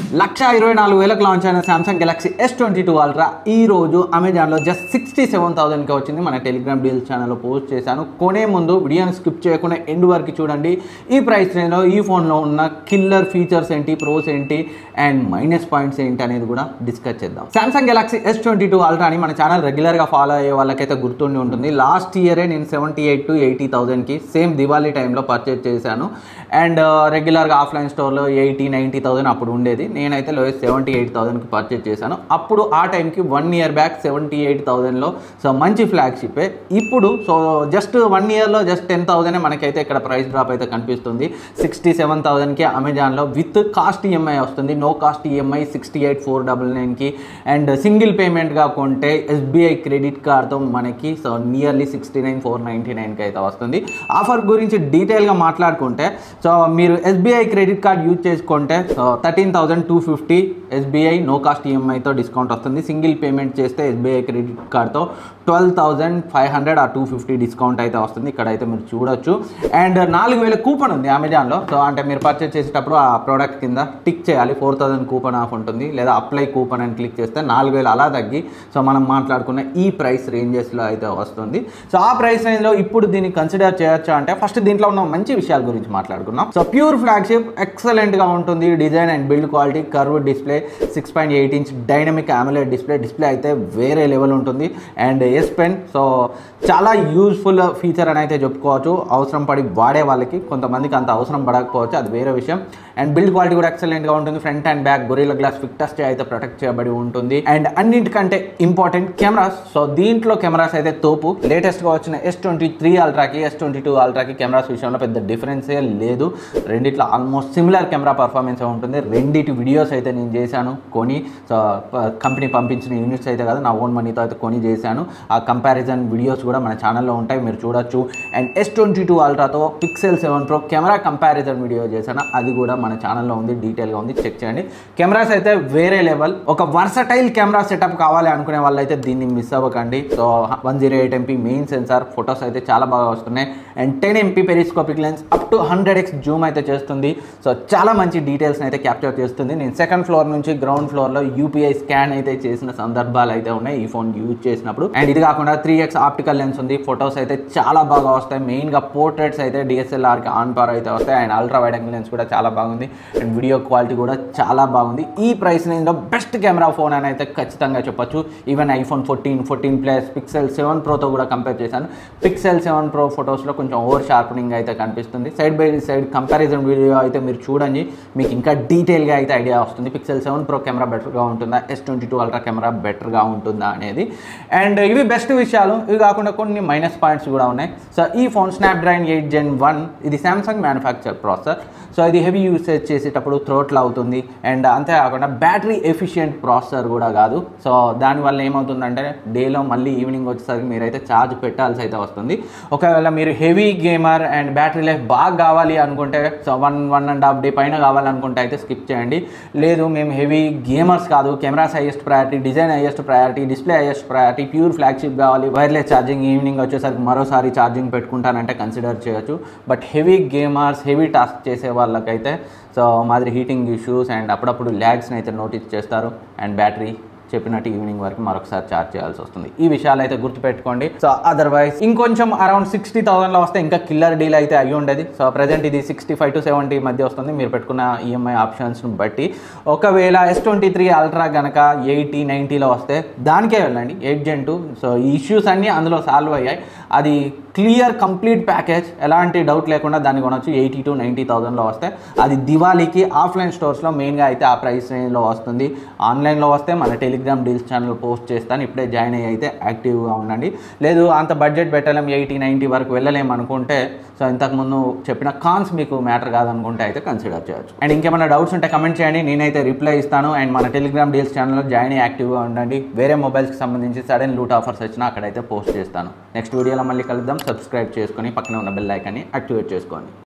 లక్ష ఇరవై నాలుగు వేలకు లాంచ్ అయిన Samsung Galaxy S twenty two Ultra ఈ రోజు అమెజాన్లో జస్ట్ సిక్స్టీ సెవెన్ థౌసండ్కి వచ్చింది మన టెలిగ్రామ్ డీల్స్ ఛానల్లో పోస్ట్ చేశాను కొనే ముందు వీడియోని స్కిప్ చేయకుండా ఎండ్ వరకు చూడండి ఈ ప్రైస్ రేంజ్లో ఈ ఫోన్లో ఉన్న కిల్లర్ ఫీచర్స్ ఏంటి ప్రోస్ ఏంటి అండ్ మైనస్ పాయింట్స్ ఏంటి అనేది కూడా డిస్కస్ చేద్దాం Samsung Galaxy S twenty two అల్ట్రాని మన ఛానల్ రెగ్యులర్గా ఫాలో అయ్యే వాళ్ళకైతే గుర్తుండి ఉంటుంది లాస్ట్ ఇయరే నేను సెవెంటీ ఎయిట్ టు ఎయిటీ థౌసండ్కి సేమ్ దివాళీ టైంలో పర్చేజ్ చేశాను అండ్ రెగ్యులర్గా ఆఫ్లైన్ స్టోర్లో ఎయిటీ నైంటీ థౌసండ్ అప్పుడు ఉండేది నేనైతే లోయెస్ట్ సెవెంటీ ఎయిట్ థౌసండ్కి పర్చేజ్ చేశాను అప్పుడు ఆ టైంకి one year back seventy eight థౌసండ్లో సో మంచి ఫ్లాగ్షిప్పే ఇప్పుడు సో జస్ట్ వన్ ఇయర్లో జస్ట్ టెన్ థౌసండ్ మనకైతే ఇక్కడ ప్రైస్ డ్రాప్ అయితే కనిపిస్తుంది సిక్స్టీ సెవెన్ థౌసండ్కి అమెజాన్లో విత్ కాస్ట్ ఈఎంఐ వస్తుంది no cost EMI sixty eight four double నైన్కి అండ్ సింగిల్ పేమెంట్గా కొంటే ఎస్బీఐ క్రెడిట్ కార్డ్తో మనకి so nearly sixty nine four ninety నైన్కి అయితే వస్తుంది ఆఫర్ గురించి డీటెయిల్గా మాట్లాడుకుంటే సో మీరు ఎస్బీఐ క్రెడిట్ కార్డ్ యూజ్ చేసుకుంటే so thirteen thousand two fifty SBI no cost ఈఎంఐతో డిస్కౌంట్ వస్తుంది సింగిల్ పేమెంట్ చేస్తే ఎస్బీఐ క్రెడిట్ కార్డ్తో ట్వెల్వ్ థౌజండ్ ఫైవ్ హండ్రెడ్ ఆ టూ ఫిఫ్టీ డిస్కౌంట్ అయితే వస్తుంది ఇక్కడైతే మీరు చూడొచ్చు అండ్ నాలుగు వేల కూపన్ ఉంది అమెజాన్లో సో అంటే మీరు పర్చేస్ చేసేటప్పుడు ఆ ప్రోడక్ట్ కింద టిక్ చేయాలి ఫోర్ థౌసండ్ కూపన్ ఆఫ్ ఉంటుంది లేదా అప్లై కూపన్ అని క్లిక్ చేస్తే నాలుగు వేలు అలా తగ్గి సో మనం మాట్లాడుకున్న ఈ ప్రైస్ రేంజెస్లో అయితే వస్తుంది సో ఆ ప్రైస్ రేంజ్లో ఇప్పుడు దీన్ని కన్సిడర్ చేయొచ్చు అంటే ఫస్ట్ దీంట్లో ఉన్న మంచి విషయాల గురించి మాట్లాడుకున్నాం సో ప్యూర్ ఫ్లాగ్షిప్ ఎక్సలెంట్గా ఉంటుంది design and build quality curve display six point eight inch dynamic AMOLED display display అయితే వేరే లెవెల్ ఉంటుంది అండ్ ఎస్ పెన్ సో చాలా యూజ్ఫుల్ ఫీచర్ అని అయితే చెప్పుకోవచ్చు అవసరం పడి వాడే వాళ్ళకి కొంతమందికి అంత అవసరం పడకపోవచ్చు అది వేరే విషయం అండ్ బిల్డ్ క్వాలిటీ కూడా ఎక్సలెంట్గా ఉంటుంది front and back gorilla glass Victus అయితే ప్రొటెక్ట్ చేయబడి ఉంటుంది అండ్ అన్నింటికంటే ఇంపార్టెంట్ కెమెరాస్ సో దీంట్లో కెమెరాస్ అయితే తోపు లేటెస్ట్గా వచ్చిన ఎస్ ట్వంటీ త్రీ అల్ట్రాకి ఎస్ ట్వంటీ టూ అల్ట్రాకి కెమెరాస్ విషయంలో పెద్ద డిఫరెన్సే లేదు రెండిట్లో ఆల్మోస్ట్ సిమిలర్ కెమెరా పర్ఫార్మెన్స్ ఉంటుంది రెండిటి వీడియోస్ అయితే నేను చేశాను కొని సో కంపెనీ పంపించిన యూనిట్స్ అయితే కాదు నా ఓన్ మనీతో అయితే కొని చేశాను ఆ కంపారిజన్ వీడియోస్ కూడా మన ఛానల్లో ఉంటాయి మీరు చూడొచ్చు అండ్ ఎస్ ట్వంటీ టూ అల్ట్రాతో pixel seven pro camera comparison video చేశాను అది కూడా మన ఛానల్లో ఉంది డీటెయిల్గా ఉంది చెక్ చేయండి కెమెరాస్ అయితే వేరే లెవెల్ ఒక వర్సటైల్ కెమెరా సెటప్ కావాలి అనుకునే వాళ్ళైతే దీన్ని మిస్ అవ్వకండి so one zero eight MP main sensor photos అయితే చాలా బాగా వస్తున్నాయి and ten MP periscopic lens up to hundred X zoom అయితే చేస్తుంది సో చాలా మంచి డీటెయిల్స్ని అయితే క్యాప్చర్ చేస్తుంది నేను సెకండ్ ఫ్లోర్ నుంచి గ్రౌండ్ ఫ్లోర్లో యూపీఐ స్కాన్ అయితే చేసిన సందర్భాలు అయితే ఉన్నాయి ఈ ఫోన్ యూజ్ చేసినప్పుడు అండ్ ఇది కాకుండా త్రీ ఎక్స్ ఆప్టికల్ లెన్స్ ఉంది ఫొటోస్ అయితే చాలా బాగా వస్తాయి మెయిన్గా పోర్ట్రేట్స్ అయితే డిఎస్ఎల్ఆర్కి ఆన్ పవర్ అయితే వస్తాయి and ultra wide angle lens కూడా చాలా బాగుంది అండ్ వీడియో క్వాలిటీ కూడా చాలా బాగుంది ఈ ప్రైస్ రేంజ్లో బెస్ట్ కెమెరా ఫోన్ అని అయితే ఖచ్చితంగా చెప్పొచ్చు even iPhone fourteen fourteen plus pixel seven ప్రోతో కూడా కంపేర్ చేశాను పిక్సెల్ సెవెన్ ప్రో ఫొటోస్లో కొంచెం ఓవర్ షార్పనింగ్ అయితే కనిపిస్తుంది side by side comparison video అయితే మీరు చూడండి మీకు ఇంకా డీటెయిల్గా అయితే ఐడియా వస్తుంది పిక్సెల్ సెవెన్ ప్రో కెమెరా బెటర్గా ఉంటుందా S twenty two ultra camera బెటర్గా ఉంటుందా అనేది అండ్ ఇవి బెస్ట్ విషయాలు ఇవి కాకుండా కొన్ని మైనస్ పాయింట్స్ కూడా ఉన్నాయి సో ఈ phone Snapdragon eight gen one ఇది సామ్సంగ్ మ్యానుఫ్యాక్చర్ ప్రాసెసర్ సో ఇది హెవీ యూసేజ్ చేసేటప్పుడు థ్రోట్లు అవుతుంది అండ్ అంతేకాకుండా బ్యాటరీ ఎఫిషియెంట్ ప్రాసెసర్ కూడా కాదు సో దానివల్ల ఏమవుతుందంటే డేలో మళ్ళీ ఈవినింగ్ వచ్చేసరికి మీరైతే ఛార్జ్ పెట్టాల్సి అయితే వస్తుంది ఒకవేళ మీరు heavy gamer and battery life బాగా కావాలి అనుకుంటే so one one and half day పైన కావాలనుకుంటే అయితే స్కిప్ చేయండి లేదు మేము హెవీ గేమర్స్ కాదు cameras highest priority design highest priority display highest priority pure flagship కావాలి వైర్లెస్ ఛార్జింగ్ ఈవినింగ్ వచ్చేసరికి మరోసారి ఛార్జింగ్ పెట్టుకుంటానంటే కన్సిడర్ చేయొచ్చు but heavy gamers heavy task చేసే వాళ్ళకైతే సో మాదిరి హీటింగ్ ఇష్యూస్ అండ్ అప్పుడప్పుడు ల్యాగ్స్ని అయితే నోటీస్ చేస్తారు అండ్ బ్యాటరీ చెప్పినట్టు ఈవినింగ్ వరకు మరొకసారి ఛార్జ్ చేయాల్సి వస్తుంది ఈ విషయాలు అయితే గుర్తుపెట్టుకోండి సో అదర్వైజ్ ఇంకొంచెం అరౌండ్ సిక్స్టీ థౌసండ్లో వస్తే ఇంకా కిల్లర్ డీల్ అయితే అయ్యి ఉండేది సో ప్రజెంట్ ఇది సిక్స్టీ ఫైవ్ టు సెవెంటీ మధ్య వస్తుంది మీరు పెట్టుకున్న ఈఎంఐ ఆప్షన్స్ని బట్టి ఒకవేళ ఎస్ ట్వంటీ త్రీ అల్ట్రా కనుక ఎయిటీ నైంటీలో వస్తే దానికే వెళ్ళండి ఎయిట్ జెన్ టూ సో ఈ ఇష్యూస్ అన్నీ అందులో సాల్వ్ అయ్యాయి అది క్లియర్ కంప్లీట్ ప్యాకేజ్ ఎలాంటి డౌట్ లేకుండా దాన్ని కొనొచ్చు ఎయిటీ టు నైంటీ థౌసండ్లో వస్తే అది దివాళీకి ఆఫ్లైన్ స్టోర్స్లో మెయిన్గా అయితే ఆ ప్రైస్ రేంజ్లో వస్తుంది ఆన్లైన్లో వస్తే మన టెలిగ్రామ్ డీల్స్ ఛానల్ పోస్ట్ చేస్తాను ఇప్పుడే జాయిన్ అయ్యి అయితే యాక్టివ్గా ఉండండి లేదు అంత బడ్జెట్ పెట్టలేం ఎయిటీ నైంటీ వరకు వెళ్ళలేం అనుకుంటే సో ఇంతకుముందు చెప్పిన కాన్స్ మీకు మ్యాటర్ కాదనుకుంటే అయితే కన్సిడర్ చేయొచ్చు అండ్ ఇంకేమైనా డౌట్స్ ఉంటే కమెంట్ చేయండి నేనైతే రిప్లై ఇస్తాను అండ్ మన టెలిగ్రామ్ డీల్స్ ఛానల్లో జాయిన్ అయ్యి యాక్టివ్గా ఉండండి వేరే మొబైల్స్కి సంబంధించి సడన్ లూట్ ఆఫర్స్ వచ్చినా అక్కడైతే పోస్ట్ చేస్తాను నెక్స్ట్ వీడియోలో మళ్ళీ కలుద్దాం సబ్స్క్రైబ్ చేసుకొని పక్కన ఉన్న బెల్ ఐకాన్ని యాక్టివేట్ చేసుకోండి